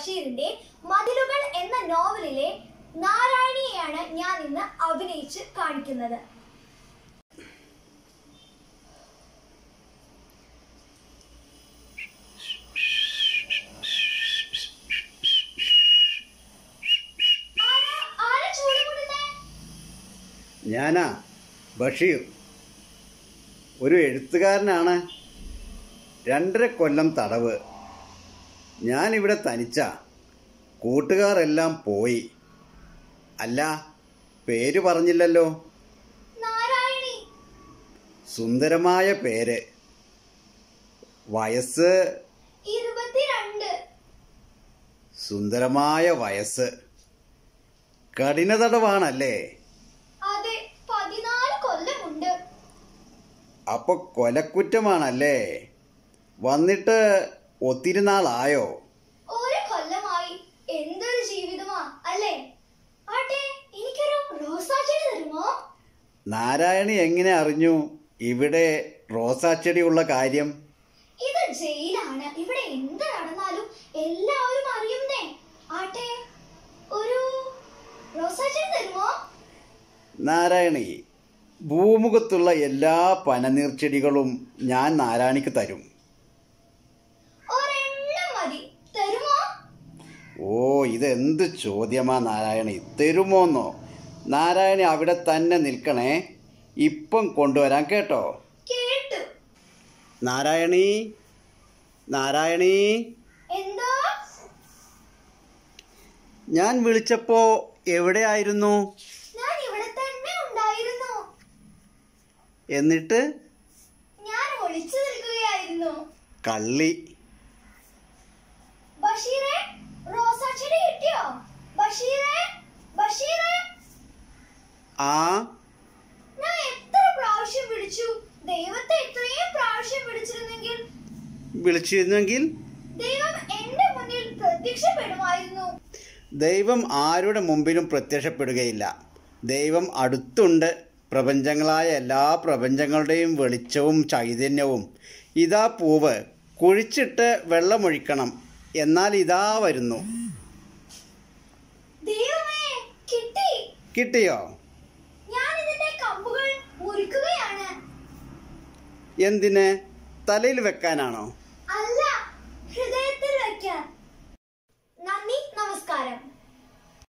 ബഷീറിന്റെ മതിലുകൾ എന്ന നോവലിലെ നാരായണിയെയാണ് ഞാൻ ഇന്ന് അഭിനയിച്ച് കാണിക്കുന്നത് ആരാ- ആരാ ചൂട് കൂടുന്നേ? ഞാനാ ബഷീർ ഒരു എഴുത്തുകാരനാണ് രണ്ടര കൊല്ലം തടവ് ഞാനിവിടെ തനിച്ച കൂട്ടുകാരെല്ലാം പോയി അല്ല പേര് പറഞ്ഞില്ലല്ലോ നാരായണി സുന്ദരമായ പേര് വയസ്സ് ഇരുപത്തിരണ്ട് സുന്ദരമായ വയസ്സ് കഠിന തടവാണല്ലേ അതെ പതിനാല് കൊല്ലമുണ്ട് അപ്പൊ കൊലക്കുറ്റമാണല്ലേ വന്നിട്ട് ഒത്തിരി നാളായോ ഒരു കൊല്ലമായി എന്തൊരു ജീവിതമാ അല്ലേ ആട്ടെ എനിക്കൊരു റോസാച്ചെടി തരുമോ നാരായണി എങ്ങനെ അറിഞ്ഞു ഇവിടെ റോസാച്ചെടിയുള്ള കാര്യം ഇത് ജയിലാണ് ഇവിടെ എന്ത് നടന്നാലും എല്ലാവരും അറിയുന്നേ ആട്ടെ ഒരു റോസാച്ചെടി തരുമോ നാരായണി ഭൂമുഖത്തുള്ള എല്ലാ പനനീർച്ചെടികളും ഞാൻ നാരായണിക്ക് തരും ഒരെണ്ണം മതി തരുമോ ഓ ഇതെന്ത് ചോദ്യമാ നാരായണി തരുമോന്നോ നാരായണി അവിടെ തന്നെ നിൽക്കണേ ഇപ്പം കൊണ്ടുവരാൻ കേട്ടോ കേട്ടു നാരായണി നാരായണി എന്തോ ഞാൻ വിളിച്ചപ്പോ എവിടെയായിരുന്നു ഞാൻ ഇവിടെ തന്നെ ഉണ്ടായിരുന്നു എന്നിട്ട് ഞാൻ ഒളിച്ചു നിൽക്കുകയായിരുന്നു കള്ളി ബഷീറെ റോസാച്ചെടി കിട്ടിയോ ബഷീറെ ബഷീറെ ആ ഞാൻ എത്ര പ്രാവശ്യം വിളിച്ചു ദൈവത്തെ ഇത്രയും പ്രാവശ്യം വിളിച്ചിരുന്നെങ്കിൽ വിളിച്ചിരുന്നെങ്കിൽ ദൈവം എന്റെ മുന്നിൽ പ്രത്യക്ഷപ്പെടുമായിരുന്നു ദൈവം ആരുടെ മുമ്പിലും പ്രത്യക്ഷപ്പെടുകയില്ല ദൈവം അടുത്തുണ്ട് പ്രപഞ്ചങ്ങളായ എല്ലാ പ്രപഞ്ചങ്ങളുടെയും വെളിച്ചവും ചൈതന്യവും ഇതാ പൂവ് കുഴിച്ചിട്ട് വെള്ളമൊഴിക്കണം എന്നാൽ ഇതാ വരുന്നു ദൈവമേ കിട്ടി കിട്ടിയോ ഞാൻ ഇതിന്റെ കമ്പുകൾ മുറിക്കുകയാണ് എന്തിന് തലയിൽ വെക്കാനാണോ